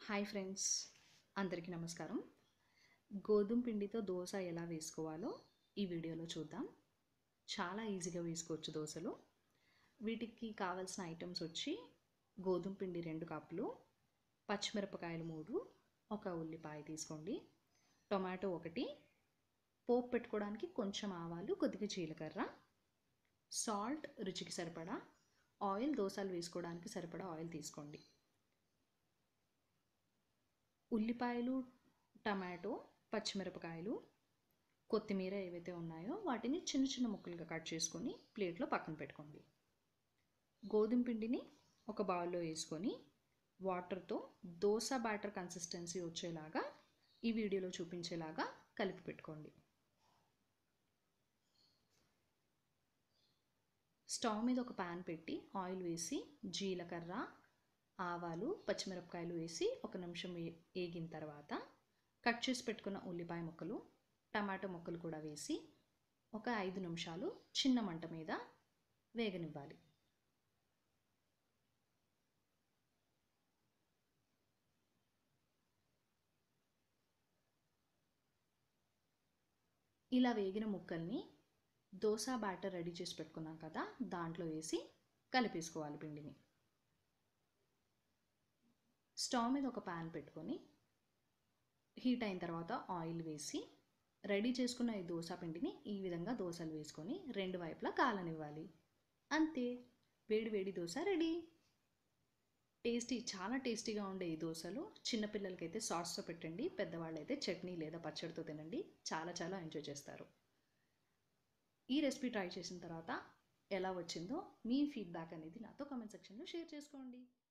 hi friends అందరికీ నమస్కారం గోధుమ పిండితో దోశ ఎలా వేసుకోవాలో ఈ వీడియోలో చూద్దాం చాలా ఈజీగా వేసుకోవచ్చు దోశలు వీటికి కావాల్సిన ఐటమ్స్ వచ్చి గోధుమ పిండి రెండు కప్పులు పచ్చిమిరపకాయలు మూడు ఒక ఉల్లిపాయ తీసుకోండి టొమాటో ఒకటి పోపు పెట్టుకోవడానికి కొంచెం ఆవాలు కొద్దిగా జీలకర్ర సాల్ట్ రుచికి సరిపడా ఆయిల్ దోశలు వేసుకోవడానికి సరిపడా ఆయిల్ తీసుకోండి ఉల్లిపాయలు టమాటో పచ్చిమిరపకాయలు కొత్తిమీర ఏవైతే ఉన్నాయో వాటిని చిన్న చిన్న ముక్కలుగా కట్ చేసుకొని ప్లేట్లో పక్కన పెట్టుకోండి గోధుమ పిండిని ఒక బౌల్లో వేసుకొని వాటర్తో దోశ బ్యాటర్ కన్సిస్టెన్సీ వచ్చేలాగా ఈ వీడియోలో చూపించేలాగా కలిపి పెట్టుకోండి స్టవ్ మీద ఒక ప్యాన్ పెట్టి ఆయిల్ వేసి జీలకర్ర ఆవాలు పచ్చిమిరపకాయలు వేసి ఒక నిమిషం వేగిన తర్వాత కట్ చేసి పెట్టుకున్న ఉల్లిపాయ ముక్కలు టమాటో ముక్కలు కూడా వేసి ఒక ఐదు నిమిషాలు చిన్న మంట మీద వేగనివ్వాలి ఇలా వేగిన ముక్కల్ని దోశ బ్యాటర్ రెడీ చేసి పెట్టుకున్నాం కదా దాంట్లో వేసి కలిపేసుకోవాలి పిండిని స్టవ్ మీద ఒక ప్యాన్ పెట్టుకొని హీట్ అయిన తర్వాత ఆయిల్ వేసి రెడీ చేసుకున్న ఈ దోశ పిండిని ఈ విధంగా దోశలు వేసుకొని రెండు వైపులా కాలనివ్వాలి అంతే వేడి వేడి దోశ రెడీ టేస్టీ చాలా టేస్టీగా ఉండే ఈ దోశలు చిన్నపిల్లలకైతే సాస్తో పెట్టండి పెద్దవాళ్ళైతే చట్నీ లేదా పచ్చడితో తినండి చాలా చాలా ఎంజాయ్ చేస్తారు ఈ రెసిపీ ట్రై చేసిన తర్వాత ఎలా వచ్చిందో మీ ఫీడ్బ్యాక్ అనేది నాతో కామెంట్ సెక్షన్లో షేర్ చేసుకోండి